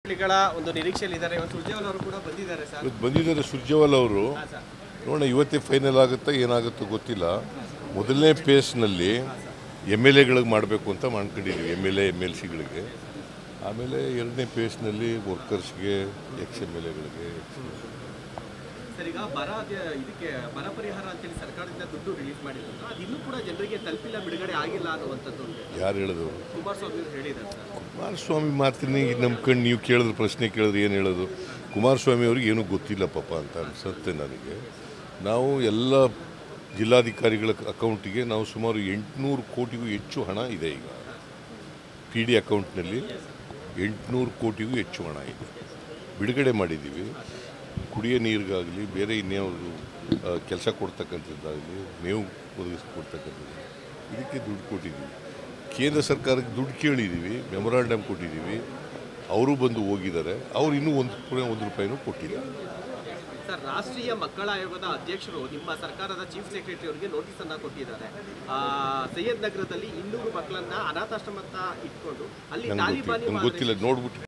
ಗಳ ಒಂದು ನಿರೀಕ್ಷೆಯಲ್ಲಿ ಇದ್ದಾರೆ ಇವತ್ತು ಸುರ್ಜೇವಾಲ ಅವರು ಕೂಡ ಬಂದಿದ್ದಾರೆ ಸರ್ ಇವತ್ತು ಬಂದಿದ್ದಾರೆ ಸುರ್ಜೇವಾಲ್ ಅವರು ಹಾ ಸರ್ ನೋಡೋಣ ಇವತ್ತೇ ಫೈನಲ್ ಆಗುತ್ತಾ ಏನಾಗುತ್ತೋ ಗೊತ್ತಿಲ್ಲ ಮೊದಲನೇ ಫೇಸ್ನಲ್ಲಿ ಎಮ್ ಎಲ್ ಎಗಳಿಗೆ ಮಾಡಬೇಕು ಅಂತ ಮಾಡ್ಕೊಂಡಿದ್ದೀವಿ M L A M L ಸಿಗಳಿಗೆ ಆಮೇಲೆ ಎರಡನೇ ಫೇಸ್ನಲ್ಲಿ ವರ್ಕರ್ಸ್ಗೆ ಎಕ್ಸ್ ಎಮ್ ಎಲ್ ಎಗಳಿಗೆ ಸರ್ ಈಗ ಬರ ಅದ- ಇದಕ್ಕೆ ಬರ ಪರಿಹಾರ ಅಂತೇಳಿ ಸರ್ಕಾರದಿಂದ ದುಡ್ಡು ರಿಲೀಸ್ ಮಾಡಿದ್ರು ಅದು ಇನ್ನೂ ಕೂಡ ಜನರಿಗೆ ತಲುಪಿಲ್ಲ ಬಿಡುಗಡೆ ಆಗಿಲ್ಲ ಅನ್ನುವಂಥದ್ದು ಒಂದು ಯಾರು ಹೇಳಿದ್ರು ಕುಮಾರಸ್ವಾಮಿ ಅವರು ಹೇಳಿದ್ದಾರೆ ಸರ್ ಕುಮಾರಸ್ವಾಮಿ ಮಾತಿನ ನಂಬ್ಕೊಂಡು ನೀವು ಕೇಳಿದ್ರೆ ಪ್ರಶ್ನೆ ಕೇಳಿದ್ರೆ ಏನು ಹೇಳೋದು ಕುಮಾರಸ್ವಾಮಿ ಅವ್ರಿಗೆ ಏನೂ ಗೊತ್ತಿಲ್ಲ ಪಾಪ ಅಂತ ಅನಿಸುತ್ತೆ ನನಗೆ ನಾವು ಎಲ್ಲ ಜಿಲ್ಲಾಧಿಕಾರಿಗಳ ಅಕೌಂಟಿಗೆ ನಾವು ಸುಮಾರು ಎಂಟುನೂರು ಕೋಟಿಗೂ ಹೆಚ್ಚು ಹಣ ಇದೆ ಈಗ ಪಿ ಡಿ ಅಕೌಂಟ್ನಲ್ಲಿ ಎಂಟುನೂರು ಕೋಟಿಗೂ ಹೆಚ್ಚು ಹಣ ಇದೆ ಬಿಡುಗಡೆ ಮಾಡಿದ್ದೀವಿ ಕುಡಿಯೋ ನೀರಿಗಾಗಲಿ ಬೇರೆ ಇನ್ಯಾವುದು ಕೆಲಸ ಕೊಡ್ತಕ್ಕಂಥದ್ದಾಗಲಿ ಮೇವು ಒದಗಿಸ್ಕೊಡ್ತಕ್ಕಂಥದ್ದು ಇದಕ್ಕೆ ದುಡ್ಡು ಕೊಟ್ಟಿದ್ದೀವಿ ಕೇಂದ್ರ ಸರ್ಕಾರಕ್ಕೆ ದುಡ್ಡು ಕೇಳಿದ್ದೀವಿ ಮೆಮೊರಾಂಡಮ್ ಕೊಟ್ಟಿದ್ದೀವಿ ಅವರು ಬಂದು ಹೋಗಿದ್ದಾರೆ ಅವ್ರು ಇನ್ನೂ ಒಂದು ರೂಪಾಯಿ ಒಂದು ರೂಪಾಯಿನೂ ಕೊಟ್ಟಿಲ್ಲ ಸರ್ ರಾಷ್ಟ್ರೀಯ ಮಕ್ಕಳ ಆಯೋಗದ ಅಧ್ಯಕ್ಷರು ನಿಮ್ಮ ಸರ್ಕಾರದ ಚೀಫ್ ಸೆಕ್ರೆಟರಿ ಅವರಿಗೆ ನೋಟಿಸ್ ಅನ್ನ ಕೊಟ್ಟಿದ್ದಾರೆ ಆ, ಸೈಯದ್ ನಗರದಲ್ಲಿ ಇನ್ನೂರು ಮಕ್ಕಳನ್ನ ಅನಾಥಾಶ್ರಮ ಅಂತ ಇಟ್ಕೊಂಡು ಅಲ್ಲಿ ನಂಗೆ ಗೊತ್ತಿಲ್ಲ ತಾಲಿಬಾನಿ ನಂಗೆ ಗೊತ್ತಿಲ್ಲ ನೋಡ್ಬಿಟ್ಟು